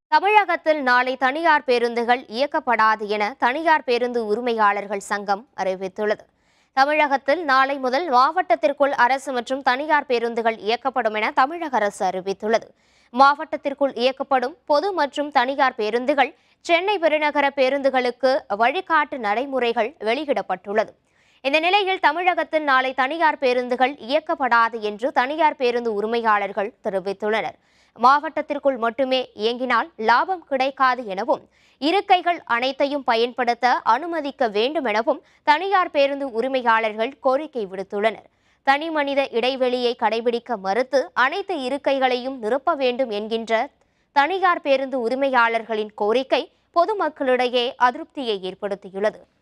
தமிழகத்தில் நாளை தனியார் பேருந்துகள் இயக்கப்படாது என தனியார் பேருந்து உரிமையாளர்கள் சங்கம் அறிவித்துள்ளது தமிழகத்தில் நாளை முதல் மாவட்டத்திற்குள் அரசு மற்றும் தனியார் பேருந்துகள் இயக்கப்படும் என தமிழக அரசு அறிவித்துள்ளது மாவட்டத்திற்குள் இயக்கப்படும் பொது மற்றும் தனியார் பேருந்துகள் சென்னை பெருநகர பேருந்துகளுக்கு வழிகாட்டு நடைமுறைகள் வெளியிடப்பட்டுள்ளது இந்த நிலையில் தமிழகத்தில் நாளை தனியார் பேருந்துகள் இயக்கப்படாது என்று தனியார் பேருந்து உரிமையாளர்கள் தெரிவித்துள்ளனர் மாவட்டத்திற்குள் மட்டுமே இயங்கினால் லாபம் கிடைக்காது எனவும் இருக்கைகள் அனைத்தையும் பயன்படுத்த அனுமதிக்க வேண்டும் எனவும் தனியார் பேருந்து உரிமையாளர்கள் கோரிக்கை விடுத்துள்ளனர் தனி மனித இடைவெளியை கடைபிடிக்க மறுத்து அனைத்து இருக்கைகளையும் நிரப்ப வேண்டும் என்கின்ற தனியார் பேருந்து உரிமையாளர்களின் கோரிக்கை பொதுமக்களிடையே அதிருப்தியை ஏற்படுத்தியுள்ளது